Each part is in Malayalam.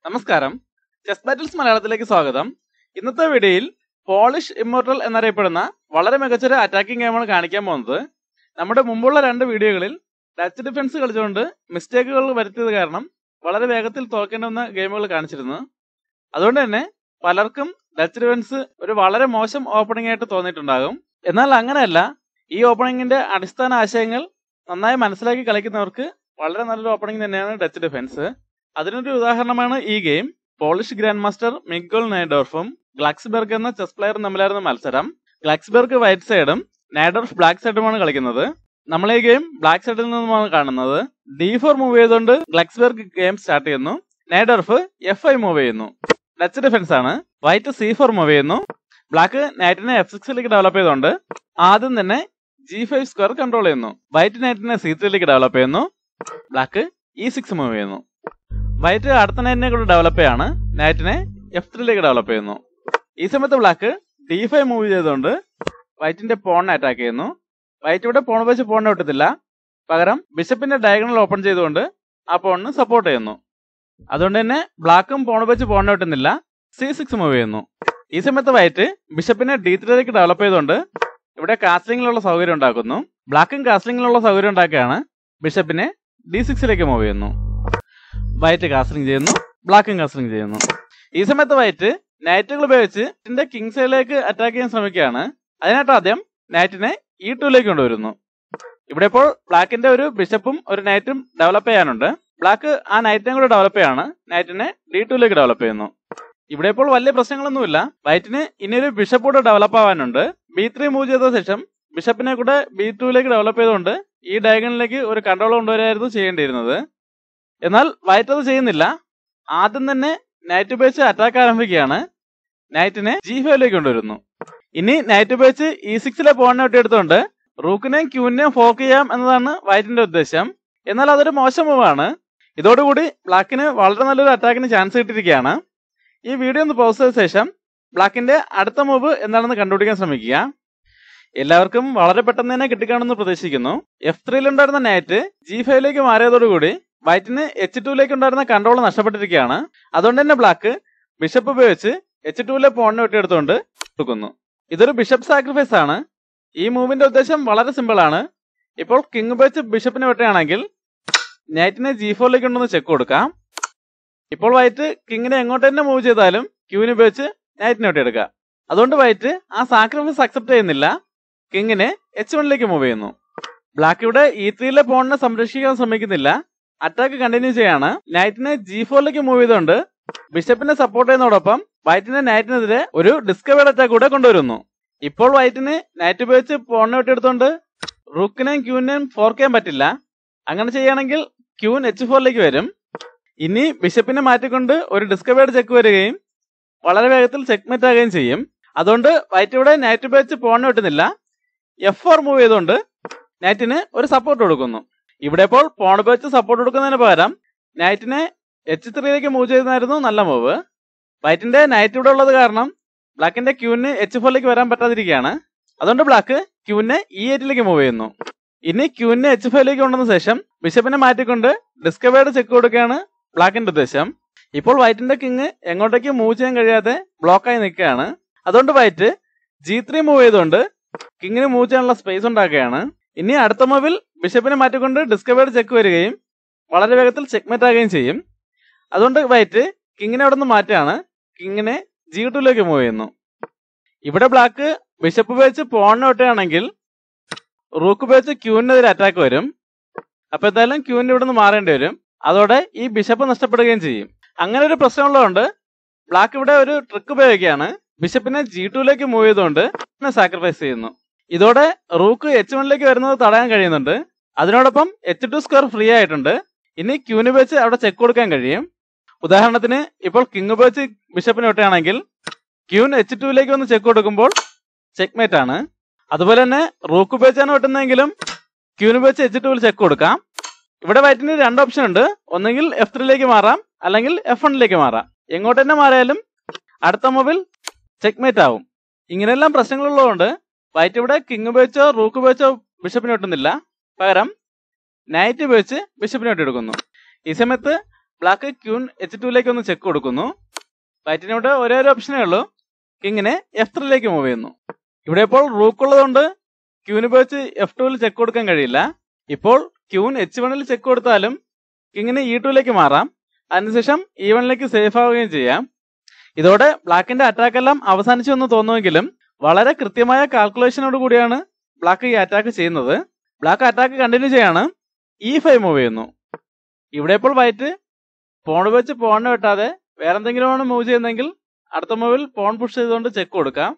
നമസ്കാരം ചെസ് ബാറ്റിൽസ് മലയാളത്തിലേക്ക് സ്വാഗതം ഇന്നത്തെ വീഡിയോയിൽ പോളിഷ് ഇമ്മോർട്ടൽ എന്നറിയപ്പെടുന്ന വളരെ മികച്ചൊരു അറ്റാക്കിംഗ് ഗെയിമാണ് കാണിക്കാൻ പോകുന്നത് നമ്മുടെ മുമ്പുള്ള രണ്ട് വീഡിയോകളിൽ ടച്ച് ഡിഫൻസ് കളിച്ചുകൊണ്ട് മിസ്റ്റേക്കുകൾ വരുത്തിയത് കാരണം വളരെ വേഗത്തിൽ തോൽക്കേണ്ടി വന്ന ഗെയിമുകൾ കാണിച്ചിരുന്നു അതുകൊണ്ട് തന്നെ പലർക്കും ടച്ച് ഡിഫൻസ് ഒരു വളരെ മോശം ഓപ്പണിംഗ് ആയിട്ട് തോന്നിയിട്ടുണ്ടാകും എന്നാൽ അങ്ങനെയല്ല ഈ ഓപ്പണിംഗിന്റെ അടിസ്ഥാന ആശയങ്ങൾ നന്നായി മനസ്സിലാക്കി കളിക്കുന്നവർക്ക് വളരെ നല്ലൊരു ഓപ്പണിംഗ് തന്നെയാണ് ഡച്ച് ഡിഫൻസ് അതിനൊരു ഉദാഹരണമാണ് ഈ game Polish grand master Miguel നൈഡോർഫും ഗ്ലാക്സ്ബെർഗ് എന്ന ചെസ് പ്ലെയറും തമ്മിലായിരുന്നു മത്സരം ഗ്ലാക്സ്ബെർഗ് വൈറ്റ് സൈഡും നൈഡോർഫ് ബ്ലാക്ക് സൈഡുമാണ് കളിക്കുന്നത് നമ്മൾ ഈ ഗെയിം ബ്ലാക്ക് സൈഡിൽ നിന്നുമാണ് കാണുന്നത് ഡി ഫോർ മൂവ് ചെയ്തുകൊണ്ട് ഗ്ലക്സ്ബെർഗ് ഗെയിം സ്റ്റാർട്ട് ചെയ്യുന്നു നൈഡോർഫ് എഫ് ഐ മൂവ് ചെയ്യുന്നു ഡച്ച് ഡിഫൻസ് ആണ് വൈറ്റ് സി ഫോർ മൂവ് ചെയ്യുന്നു ബ്ലാക്ക് നൈറ്റിനെ എഫ് സിക്സിലേക്ക് ഡെവലപ്പ് ചെയ്തുകൊണ്ട് ആദ്യം തന്നെ ജി ഫൈവ് സ്ക്വയർ കൺട്രോൾ ചെയ്യുന്നു വൈറ്റ് നൈറ്റിനെ സി ത്രീയിലേക്ക് ഡെവലപ്പ് ചെയ്യുന്നു ബ്ലാക്ക് ഇ സിക്സ് മൂവ് ചെയ്യുന്നു വൈറ്റ് അടുത്ത നൈറ്റിനെ കൂടെ ഡെവലപ്പ് ചെയ്യാണ് നൈറ്റിനെ എഫ് ത്രീയിലേക്ക് ഡെവലപ്പ് ചെയ്യുന്നു ഈ സമയത്ത് ബ്ലാക്ക് ഡി ഫൈവ് മൂവ് ചെയ്തുകൊണ്ട് വൈറ്റിന്റെ പോണിനെ അറ്റാക്ക് ചെയ്യുന്നു വൈറ്റ് ഇവിടെ പോൺ വെച്ച് പോണിനെ വിട്ടത്തില്ല പകരം ബിഷപ്പിന്റെ ഡയഗണൽ ഓപ്പൺ ചെയ്തുകൊണ്ട് ആ പോണിന് സപ്പോർട്ട് ചെയ്യുന്നു അതുകൊണ്ട് തന്നെ ബ്ലാക്കും പോൺ വെച്ച് പോണിനെ വിട്ടുന്നില്ല സി സിക്സ് മൂവ് ചെയ്യുന്നു ഈ സമയത്ത് വൈറ്റ് ബിഷപ്പിനെ ഡി ത്രീയിലേക്ക് ഡെവലപ്പ് ചെയ്തുകൊണ്ട് ഇവിടെ കാസ്ലിംഗിലുള്ള സൗകര്യം ഉണ്ടാക്കുന്നു ബ്ലാക്കും കാസ്ലിംഗിലുള്ള സൗകര്യം ഉണ്ടാക്കുകയാണ് ബിഷപ്പിനെ ഡി സിക്സിലേക്ക് മൂവ് ചെയ്യുന്നു വൈറ്റ് കാസ്ലിംഗ് ചെയ്യുന്നു ബ്ലാക്കും കാസ്ലിംഗ് ചെയ്യുന്നു ഈ സമയത്ത് വൈറ്റ് നൈറ്റുകൾ ഉപയോഗിച്ച് ഇതിന്റെ കിങ് സൈഡിലേക്ക് അറ്റാക്ക് ചെയ്യാൻ ശ്രമിക്കുകയാണ് അതിനായിട്ട് ആദ്യം നൈറ്റിനെ ഇ ടുവിലേക്ക് കൊണ്ടുവരുന്നു ഇവിടെ ഇപ്പോൾ ബ്ലാക്കിന്റെ ഒരു ബിഷപ്പും ഒരു നൈറ്റും ഡെവലപ്പ് ചെയ്യാനുണ്ട് ബ്ലാക്ക് ആ നൈറ്റിനെ കൂടെ ഡെവലപ്പ് ചെയ്യാണ് നൈറ്റിനെ ഡി ടുവിലേക്ക് ഡെവലപ്പ് ചെയ്യുന്നു ഇവിടെ ഇപ്പോൾ വലിയ പ്രശ്നങ്ങളൊന്നുമില്ല വൈറ്റിന് ഇനി ഒരു ബിഷപ്പ് കൂടെ ഡെവലപ്പ് ആവാനുണ്ട് ബി ത്രീ മൂവ് ചെയ്ത ശേഷം ബിഷപ്പിനെ കൂടെ ബി ടുവിലേക്ക് ഡെവലപ്പ് ചെയ്തുകൊണ്ട് ഈ ഡയഗണിലേക്ക് ഒരു കൺട്രോൾ കൊണ്ടുവരായിരുന്നു ചെയ്യേണ്ടിയിരുന്നത് എന്നാൽ വൈറ്റ് അത് ചെയ്യുന്നില്ല ആദ്യം തന്നെ നൈറ്റ് ഉപയോഗിച്ച് അറ്റാക്ക് ആരംഭിക്കുകയാണ് നൈറ്റിനെ ജി ഫൈവിലേക്ക് കൊണ്ടുവരുന്നു ഇനി നൈറ്റ് ഉപയോഗിച്ച് ഇ സിക്സിലെ പോണിനെ ഒട്ടിയെടുത്തുകൊണ്ട് റൂക്കിനെയും ക്യൂവിനെയും ഫോക്ക് ചെയ്യാം എന്നതാണ് വൈറ്റിന്റെ ഉദ്ദേശം എന്നാൽ അതൊരു മോശം മൂവാണ് ഇതോടുകൂടി ബ്ലാക്കിന് വളരെ നല്ലൊരു അറ്റാക്കിന് ചാൻസ് കിട്ടിയിരിക്കുകയാണ് ഈ വീഡിയോ ഒന്ന് പോസ്റ്റ് ചെയ്ത ശേഷം ബ്ലാക്കിന്റെ അടുത്ത മൂവ് എന്താണെന്ന് കണ്ടുപിടിക്കാൻ ശ്രമിക്കുക എല്ലാവർക്കും വളരെ പെട്ടെന്ന് തന്നെ കിട്ടിക്കാണെന്ന് പ്രതീക്ഷിക്കുന്നു എഫ് ത്രീയിൽ ഉണ്ടായിരുന്ന നൈറ്റ് ജി ഫൈവിലേക്ക് മാറിയതോടുകൂടി വൈറ്റിന് എച്ച് ടുവിലേക്ക് ഉണ്ടായിരുന്ന കൺട്രോൾ നഷ്ടപ്പെട്ടിരിക്കുകയാണ് അതുകൊണ്ട് തന്നെ ബ്ലാക്ക് ബിഷപ്പ് ഉപയോഗിച്ച് എച്ച് ടുവിലെ പോണിനെ വെട്ടിയെടുത്തുകൊണ്ട് കൊടുക്കുന്നു ഇതൊരു ബിഷപ്പ് സാക്രിഫൈസ് ആണ് ഈ മൂവിന്റെ ഉദ്ദേശം വളരെ സിമ്പിൾ ആണ് ഇപ്പോൾ കിങ് ഉപയോഗിച്ച് ബിഷപ്പിനെ വെട്ടുകയാണെങ്കിൽ നൈറ്റിനെ ജി ഫോറിലേക്ക് കൊണ്ടൊന്ന് ചെക്ക് കൊടുക്കാം ഇപ്പോൾ വൈറ്റ് കിങ്ങിനെ എങ്ങോട്ട് തന്നെ മൂവ് ചെയ്താലും ക്യൂവിന് ഉപയോഗിച്ച് നൈറ്റിനെ വെട്ടിയെടുക്കുക അതുകൊണ്ട് വൈറ്റ് ആ സാക്രിഫൈസ് അക്സെപ്റ്റ് ചെയ്യുന്നില്ല കിങ്ങിനെ എച്ച് വണ്ണിലേക്ക് മൂവ് ചെയ്യുന്നു ബ്ലാക്ക് ഇവിടെ ഇ ത്രീയിലെ പോണിനെ സംരക്ഷിക്കാൻ ശ്രമിക്കുന്നില്ല അറ്റാക്ക് കണ്ടിന്യൂ ചെയ്യാണ് നൈറ്റിനെ ജി ഫോറിലേക്ക് മൂവ് ചെയ്തുകൊണ്ട് ബിഷപ്പിനെ സപ്പോർട്ട് ചെയ്യുന്നതോടൊപ്പം വൈറ്റിനെ നൈറ്റിനെതിരെ ഒരു ഡിസ്കവേർഡ് അറ്റാക്ക് കൂടെ കൊണ്ടുവരുന്നു ഇപ്പോൾ വൈറ്റിന് നൈറ്റ് ഉപയോഗിച്ച് പോണിനെ വെട്ടിയെടുത്തോണ്ട് റൂക്കിനെയും ക്യൂവിനെയും ഫോർക്ക് ചെയ്യാൻ പറ്റില്ല അങ്ങനെ ചെയ്യുകയാണെങ്കിൽ ക്യൂൻ എച്ച് ഫോറിലേക്ക് വരും ഇനി ബിഷപ്പിനെ മാറ്റിക്കൊണ്ട് ഒരു ഡിസ്കവേർഡ് ചെക്ക് വരികയും വളരെ വേഗത്തിൽ ചെക്ക്മെറ്റ് ആകുകയും ചെയ്യും അതുകൊണ്ട് വൈറ്റ് ഇവിടെ നൈറ്റ് ഉപയോഗിച്ച് പോണിനെ വെട്ടുന്നില്ല എഫ് ഫോർ മൂവ് ചെയ്തുകൊണ്ട് നൈറ്റിന് ഒരു സപ്പോർട്ട് കൊടുക്കുന്നു ഇവിടെ ഇപ്പോൾ പോൺ ഉപയോഗിച്ച് സപ്പോർട്ട് കൊടുക്കുന്നതിന് പകരം നൈറ്റിനെ എച്ച് ത്രീയിലേക്ക് മൂവ് ചെയ്യുന്നതായിരുന്നു നല്ല മൂവ് വൈറ്റിന്റെ നൈറ്റ് ഇവിടെ ഉള്ളത് കാരണം ബ്ലാക്കിന്റെ ക്യൂവിന് എച്ച് ഫോറിലേക്ക് വരാൻ പറ്റാതിരിക്കുകയാണ് അതുകൊണ്ട് ബ്ലാക്ക് ക്യൂവിനെ ഇ എയ്റ്റിലേക്ക് മൂവ് ചെയ്യുന്നു ഇനി ക്യൂവിനെ എച്ച് ഫൈവിലേക്ക് കൊണ്ടുവന്ന ശേഷം ബിഷപ്പിനെ മാറ്റിക്കൊണ്ട് ഡിസ്കവേർഡ് ചെക്ക് കൊടുക്കുകയാണ് ബ്ലാക്കിന്റെ ഉദ്ദേശം ഇപ്പോൾ വൈറ്റിന്റെ കിങ് എങ്ങോട്ടേക്ക് മൂവ് ചെയ്യാൻ കഴിയാതെ ബ്ലോക്കായി നിൽക്കുകയാണ് അതുകൊണ്ട് വൈറ്റ് ജി ത്രീ മൂവ് ചെയ്തുകൊണ്ട് കിങ്ങിന് മൂവ് ചെയ്യാനുള്ള സ്പേസ് ഉണ്ടാക്കുകയാണ് ഇനി അടുത്ത മൂവിൽ ബിഷപ്പിനെ മാറ്റിക്കൊണ്ട് ഡിസ്കവേർഡ് ചെക്ക് വരികയും വളരെ വേഗത്തിൽ ചെക്ക്മെറ്റ് ആകുകയും ചെയ്യും അതുകൊണ്ട് വൈറ്റ് കിങ്ങിനെ അവിടെ നിന്ന് മാറ്റാണ് കിങ്ങിനെ ജി ടുവിലേക്ക് മൂവ് ചെയ്യുന്നു ഇവിടെ ബ്ലാക്ക് ബിഷപ്പ് ഉപയോഗിച്ച് പോണിനെ വെട്ടുകയാണെങ്കിൽ റൂക്ക് ഉപയോഗിച്ച് ക്യൂവിനെതിരെ അറ്റാക്ക് വരും അപ്പൊ എന്തായാലും ക്യൂവിന്റെ ഇവിടെ നിന്ന് മാറേണ്ടി വരും അതോടെ ഈ ബിഷപ്പ് നഷ്ടപ്പെടുകയും ചെയ്യും അങ്ങനെ ഒരു പ്രശ്നമുള്ളതുകൊണ്ട് ബ്ലാക്ക് ഇവിടെ ഒരു ട്രിക്ക് ഉപയോഗിക്കുകയാണ് ബിഷപ്പിനെ ജി ടുവിലേക്ക് മൂവ് ചെയ്തുകൊണ്ട് സാക്രിഫൈസ് ചെയ്യുന്നു ഇതോടെ റൂക്ക് എച്ച് വണ്ണിലേക്ക് വരുന്നത് തടയാൻ കഴിയുന്നുണ്ട് അതിനോടൊപ്പം എച്ച് ടു സ്ക്വയർ ഫ്രീ ആയിട്ടുണ്ട് ഇനി ക്യൂന് ഉപയോഗിച്ച് അവിടെ ചെക്ക് കൊടുക്കാൻ കഴിയും ഉദാഹരണത്തിന് ഇപ്പോൾ കിങ് ഉപയോഗിച്ച് ബിഷപ്പിനെ വെട്ടുകയാണെങ്കിൽ ക്യൂൻ എച്ച് ടുവിലേക്ക് വന്ന് ചെക്ക് കൊടുക്കുമ്പോൾ ചെക്ക്മേറ്റ് ആണ് അതുപോലെ തന്നെ റൂക്ക് ഉപയോഗിച്ചാണ് വെട്ടുന്നതെങ്കിലും ക്യൂന് ഉപയോഗിച്ച് എച്ച് ടുവിൽ ചെക്ക് കൊടുക്കാം ഇവിടെ വൈറ്റിന് രണ്ട് ഓപ്ഷൻ ഉണ്ട് ഒന്നെങ്കിൽ എഫ് ത്രീയിലേക്ക് മാറാം അല്ലെങ്കിൽ എഫ് വണ്ണിലേക്ക് മാറാം എങ്ങോട്ട് തന്നെ മാറിയാലും അടുത്ത മൊബൈൽ ചെക്ക്മേറ്റ് ആവും ഇങ്ങനെയെല്ലാം പ്രശ്നങ്ങളുള്ളതുകൊണ്ട് വൈറ്റ് ഇവിടെ കിങ് ഉപയോഗിച്ചോ റൂക്ക് ഉപയോഗിച്ചോ ബിഷപ്പിനെ വെട്ടുന്നില്ല പകരം നൈറ്റ് ഉപയോഗിച്ച് ബിഷപ്പിനെ വെട്ടിയെടുക്കുന്നു ഈ സമയത്ത് ബ്ലാക്ക് ക്യൂൻ എച്ച് ടുവിലേക്ക് ഒന്ന് ചെക്ക് കൊടുക്കുന്നു വൈറ്റിനോട് ഒരേ ഒരു ഓപ്ഷനേ ഉള്ളൂ കിങ്ങിനെ എഫ് ത്രീയിലേക്ക് മൂവ് ചെയ്യുന്നു ഇവിടെ ഇപ്പോൾ റൂക്ക് ഉള്ളതുകൊണ്ട് ക്യൂന് ഉപയോഗിച്ച് എഫ് ടുവിൽ ചെക്ക് കൊടുക്കാൻ കഴിയില്ല ഇപ്പോൾ ക്യൂൻ എച്ച് വണ്ണിൽ ചെക്ക് കൊടുത്താലും കിങ്ങിന് ഇ ടുവിലേക്ക് മാറാം അതിനുശേഷം ഇ വണ്ണിലേക്ക് സേഫ് ആവുകയും ചെയ്യാം ഇതോടെ ബ്ലാക്കിന്റെ അറ്റാക്ക് എല്ലാം അവസാനിച്ചു എന്ന് തോന്നുമെങ്കിലും വളരെ കൃത്യമായ കാൽക്കുലേഷനോട് കൂടിയാണ് ബ്ലാക്ക് ഈ അറ്റാക്ക് ചെയ്യുന്നത് ബ്ലാക്ക് അറ്റാക്ക് കണ്ടിന്യൂ ചെയ്യാണ് ഇ ഫൈവ് മൂവ് ചെയ്യുന്നു ഇവിടെ ഇപ്പോൾ വൈറ്റ് പോൺ വെച്ച് പോണിനെ വെട്ടാതെ വേറെ എന്തെങ്കിലുമാണ് മൂവ് ചെയ്യുന്നതെങ്കിൽ അടുത്ത മൂവിൽ പോൺ പുഷ് ചെയ്തുകൊണ്ട് ചെക്ക് കൊടുക്കാം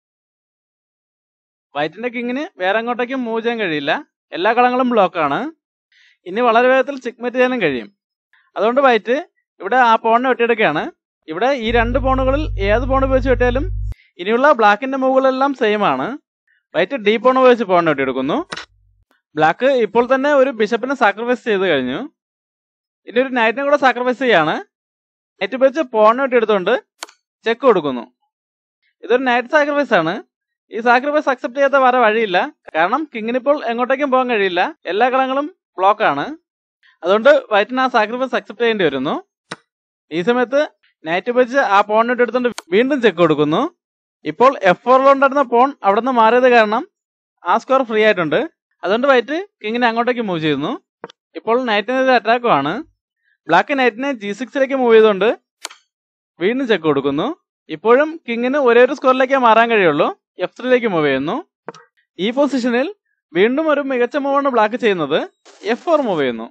വൈറ്റിന്റെ കിങ്ങിന് വേറെ എങ്ങോട്ടേക്കും മൂവ് ചെയ്യാൻ കഴിയില്ല എല്ലാ കളങ്ങളും ബ്ലോക്കാണ് ഇനി വളരെ വേഗത്തിൽ ചെക്ക്മേറ്റ് ചെയ്യാനും കഴിയും അതുകൊണ്ട് വൈറ്റ് ഇവിടെ ആ പോണിനെ വെട്ടിയെടുക്കുകയാണ് ഇവിടെ ഈ രണ്ട് പോണുകളിൽ ഏത് പോൺ ഉപയോഗിച്ച് വെട്ടിയാലും ഇനിയുള്ള ബ്ലാക്കിന്റെ മൂവുകളെല്ലാം സെയിം ആണ് വൈറ്റ് ഡി പോൺ ഉപയോഗിച്ച് പോണിനെ വെട്ടിയെടുക്കുന്നു ബ്ലാക്ക് ഇപ്പോൾ തന്നെ ഒരു ബിഷപ്പിനെ സാക്രിഫൈസ് ചെയ്ത് കഴിഞ്ഞു ഇനി ഒരു നൈറ്റിനെ കൂടെ സാക്രിഫൈസ് ചെയ്യാണ് നൈറ്റ് ഉപയോഗിച്ച് പോണിനെ വെട്ടിയെടുത്തുകൊണ്ട് ചെക്ക് കൊടുക്കുന്നു ഇതൊരു നൈറ്റ് സാക്രിഫൈസ് ആണ് ഈ സാക്രിഫൈസ് അക്സെപ്റ്റ് ചെയ്യാത്ത വേറെ വഴിയില്ല കാരണം കിങ്ങിന് ഇപ്പോൾ എങ്ങോട്ടേക്കും പോകാൻ കഴിയില്ല എല്ലാ കളങ്ങളും ബ്ലോക്ക് ആണ് അതുകൊണ്ട് വൈറ്റിന് ആ സാക്രിഫൈസ് അക്സെപ്റ്റ് ചെയ്യേണ്ടി വരുന്നു ഈ സമയത്ത് നൈറ്റ് ഉപയോഗിച്ച് ആ പോണിട്ട് എടുത്തുകൊണ്ട് വീണ്ടും ചെക്ക് കൊടുക്കുന്നു ഇപ്പോൾ എഫ് ഫോറിലുണ്ടായിരുന്ന പോൺ അവിടെ നിന്ന് മാറിയത് കാരണം ആ സ്കോർ ഫ്രീ ആയിട്ടുണ്ട് അതുകൊണ്ട് വൈറ്റ് കിങ്ങിനെ അങ്ങോട്ടേക്ക് മൂവ് ചെയ്യുന്നു ഇപ്പോൾ നൈറ്റിനെതിരെ അറ്റാക്കും ആണ് ബ്ലാക്ക് നൈറ്റിനെ ജി സിക്സിലേക്ക് മൂവ് ചെയ്തുകൊണ്ട് വീണ്ടും ചെക്ക് കൊടുക്കുന്നു ഇപ്പോഴും കിങ്ങിന് ഒരേ ഒരു സ്കോറിലേക്കേ മാറാൻ കഴിയുള്ളൂ എഫ് ത്രീയിലേക്ക് മൂവ് ചെയ്യുന്നു ഈ പൊസിഷനിൽ വീണ്ടും ഒരു മികച്ച മൂവാണ് ബ്ലാക്ക് ചെയ്യുന്നത് എഫ് ഫോർ മൂവ് ചെയ്യുന്നു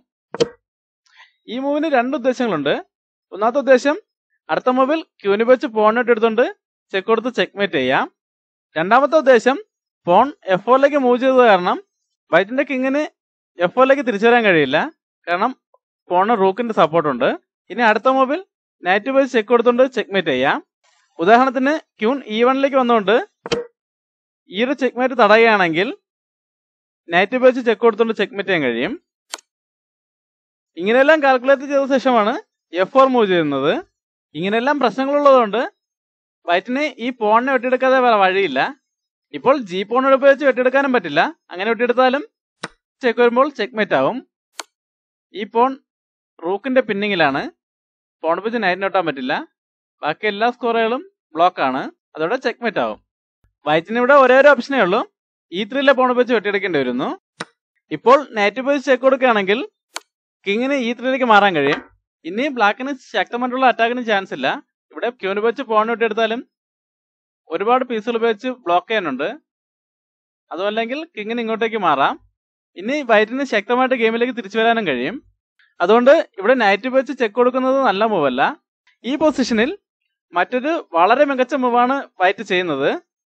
ഈ മൂവിന് രണ്ട് ഉദ്ദേശങ്ങളുണ്ട് ഒന്നാമത്തെ ഉദ്ദേശം അടുത്ത മൂവിൽ ക്യൂന് വെച്ച് പോണിട്ട് എടുത്തുകൊണ്ട് ചെക്ക് കൊടുത്ത് ചെക്ക്മേറ്റ് ചെയ്യാം രണ്ടാമത്തെ ഉദ്ദേശം പോൺ എഫ് ഫോറിലേക്ക് മൂവ് ചെയ്തത് കാരണം വൈറ്റിന്റെ കിങ്ങിന് എഫ് ഫോറിലേക്ക് തിരിച്ചു വരാൻ കഴിയില്ല കാരണം പോണ് റൂക്കിന്റെ സപ്പോർട്ട് ഉണ്ട് ഇനി അടുത്ത മൂവിൽ നൈറ്റ് വെച്ച് ചെക്ക് കൊടുത്തുകൊണ്ട് ചെക്ക്മേറ്റ് ചെയ്യാം ഉദാഹരണത്തിന് ക്യൂൺ ഇ വണ്ണിലേക്ക് വന്നുകൊണ്ട് ഈ ഒരു ചെക്ക്മേറ്റ് തടയുകയാണെങ്കിൽ നൈറ്റ് ഉപയോഗിച്ച് ചെക്ക് കൊടുത്തുകൊണ്ട് ചെക്ക്മേറ്റ് ചെയ്യാൻ കഴിയും ഇങ്ങനെയെല്ലാം കാൽക്കുലേറ്റ് ചെയ്ത ശേഷമാണ് എഫ് ഫോർ മൂവ് ചെയ്യുന്നത് ഇങ്ങനെയെല്ലാം പ്രശ്നങ്ങളുള്ളതുകൊണ്ട് വൈറ്റിന് ഈ പോണിനെ വെട്ടിയെടുക്കാതെ വേറെ വഴിയില്ല ഇപ്പോൾ ജി പോൺ ഉപയോഗിച്ച് വെട്ടിയെടുക്കാനും പറ്റില്ല അങ്ങനെ വെട്ടിയെടുത്താലും ചെക്ക് വരുമ്പോൾ ചെക്ക്മേറ്റ് ആവും ഈ പോൺ റൂക്കിന്റെ പിന്നിങ്ങിലാണ് പോൺ ഉപയോഗിച്ച് നൈറ്റിന് വെട്ടാൻ പറ്റില്ല ബാക്കി എല്ലാ സ്കോറുകളും ബ്ലോക്ക് ആണ് അതോടെ ചെക്ക്മേറ്റ് ആവും വൈറ്റിന് ഇവിടെ ഒരേ ഒരു ഓപ്ഷനേ ഉള്ളൂ ഈ ത്രീയിലെ പോൺ ഉപയോഗിച്ച് വെട്ടിയെടുക്കേണ്ടി വരുന്നു ഇപ്പോൾ നൈറ്റ് ഉപയോഗിച്ച് ചെക്ക് കൊടുക്കുകയാണെങ്കിൽ കിങ്ങിന് ഈ ത്രീയിലേക്ക് മാറാൻ കഴിയും ഇനി ബ്ലാക്കിന് ശക്തമായിട്ടുള്ള അറ്റാക്കിന് ചാൻസ് ഇല്ല ഇവിടെ ക്യൂൻ ഉപയോഗിച്ച് പോൺ വെട്ടിയെടുത്താലും ഒരുപാട് പീസുകൾ ഉപയോഗിച്ച് ബ്ലോക്ക് ചെയ്യാനുണ്ട് അതുമല്ലെങ്കിൽ കിങ്ങിന് ഇങ്ങോട്ടേക്ക് മാറാം ഇനി വൈറ്റിന് ശക്തമായിട്ട് ഗെയിമിലേക്ക് തിരിച്ചു വരാനും കഴിയും അതുകൊണ്ട് ഇവിടെ നൈറ്റ് ഉപയോഗിച്ച് ചെക്ക് കൊടുക്കുന്നത് നല്ല മൂവല്ല ഈ പൊസിഷനിൽ മറ്റൊരു വളരെ മികച്ച മൂവാണ് വൈറ്റ് ചെയ്യുന്നത്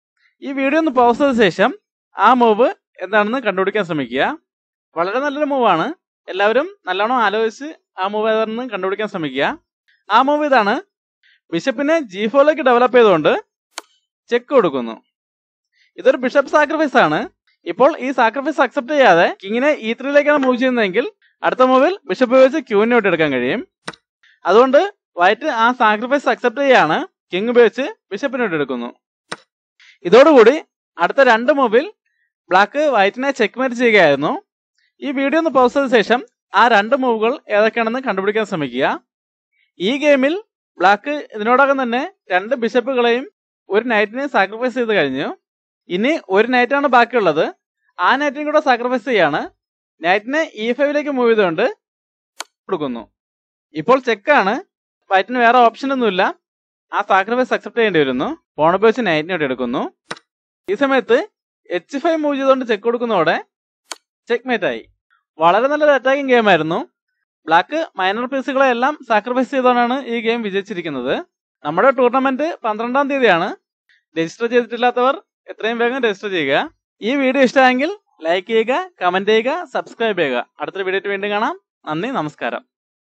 ഈ വീഡിയോ ഒന്ന് പൗസ് ചെയ്ത ശേഷം ആ മൂവ് എന്താണെന്ന് കണ്ടുപിടിക്കാൻ ശ്രമിക്കുക വളരെ നല്ലൊരു മൂവാണ് എല്ലാവരും നല്ലോണം ആലോചിച്ച് ആ മൂവ് ഏതാണെന്ന് കണ്ടുപിടിക്കാൻ ശ്രമിക്കുക ആ മൂവ് ഇതാണ് ബിഷപ്പിനെ ജി ഫോറിലേക്ക് ഡെവലപ്പ് ചെയ്തുകൊണ്ട് ചെക്ക് കൊടുക്കുന്നു ഇതൊരു ബിഷപ്പ് സാക്രിഫൈസ് ആണ് ഇപ്പോൾ ഈ സാക്രിഫൈസ് അക്സെപ്റ്റ് ചെയ്യാതെ കിങ്ങിനെ ഇ ത്രീയിലേക്കാണ് മൂവ് ചെയ്യുന്നതെങ്കിൽ അടുത്ത മൂവിൽ ബിഷപ്പ് ഉപയോഗിച്ച് ക്യൂവിനെ എടുക്കാൻ കഴിയും അതുകൊണ്ട് വൈറ്റ് ആ സാക്രിഫൈസ് അക്സെപ്റ്റ് ചെയ്യാണ് കിങ് ഉപയോഗിച്ച് ബിഷപ്പിനോട്ട് എടുക്കുന്നു ഇതോടുകൂടി അടുത്ത രണ്ട് മൂവിൽ ബ്ലാക്ക് വൈറ്റിനെ ചെക്ക്മേറ്റ് ചെയ്യുകയായിരുന്നു ഈ വീഡിയോ ഒന്ന് പൗസ് ചെയ്ത ശേഷം ആ രണ്ട് മൂവുകൾ ഏതൊക്കെയാണെന്ന് കണ്ടുപിടിക്കാൻ ശ്രമിക്കുക ഈ ഗെയിമിൽ ബ്ലാക്ക് ഇതിനോടകം തന്നെ രണ്ട് ബിഷപ്പുകളെയും ഒരു നൈറ്റിനെയും സാക്രിഫൈസ് ചെയ്ത് കഴിഞ്ഞു ഇനി ഒരു നൈറ്റാണ് ബാക്കിയുള്ളത് ആ നൈറ്റിനും കൂടെ സാക്രിഫൈസ് ചെയ്യാണ് നൈറ്റിനെ ഇ ഫൈവിലേക്ക് മൂവ് ചെയ്തുകൊണ്ട് കൊടുക്കുന്നു ഇപ്പോൾ ചെക്കാണ് വൈറ്റിന് വേറെ ഓപ്ഷൻ ഒന്നുമില്ല ആ സാക്രിഫൈസ് അക്സെപ്റ്റ് ചെയ്യേണ്ടി വരുന്നു പോണപ്പ് വെച്ച് നൈറ്റിനോട്ട് എടുക്കുന്നു ഈ സമയത്ത് എച്ച് ഫൈവ് മൂവ് ചെയ്തുകൊണ്ട് ചെക്ക് കൊടുക്കുന്നതോടെ ചെക്ക്മേറ്റ് ആയി വളരെ നല്ലൊരു അറ്റാക്കിംഗ് ഗെയിം ആയിരുന്നു ബ്ലാക്ക് മൈനർ പീസുകളെ എല്ലാം സാക്രിഫൈസ് ചെയ്തുകൊണ്ടാണ് ഈ ഗെയിം വിജയിച്ചിരിക്കുന്നത് നമ്മുടെ ടൂർണമെന്റ് പന്ത്രണ്ടാം തീയതിയാണ് രജിസ്റ്റർ ചെയ്തിട്ടില്ലാത്തവർ എത്രയും വേഗം രജിസ്റ്റർ ചെയ്യുക ഈ വീഡിയോ ഇഷ്ടമായെങ്കിൽ ലൈക്ക് ചെയ്യുക കമന്റ് ചെയ്യുക സബ്സ്ക്രൈബ് ചെയ്യുക അടുത്തൊരു വീഡിയോ വീണ്ടും കാണാം നന്ദി നമസ്കാരം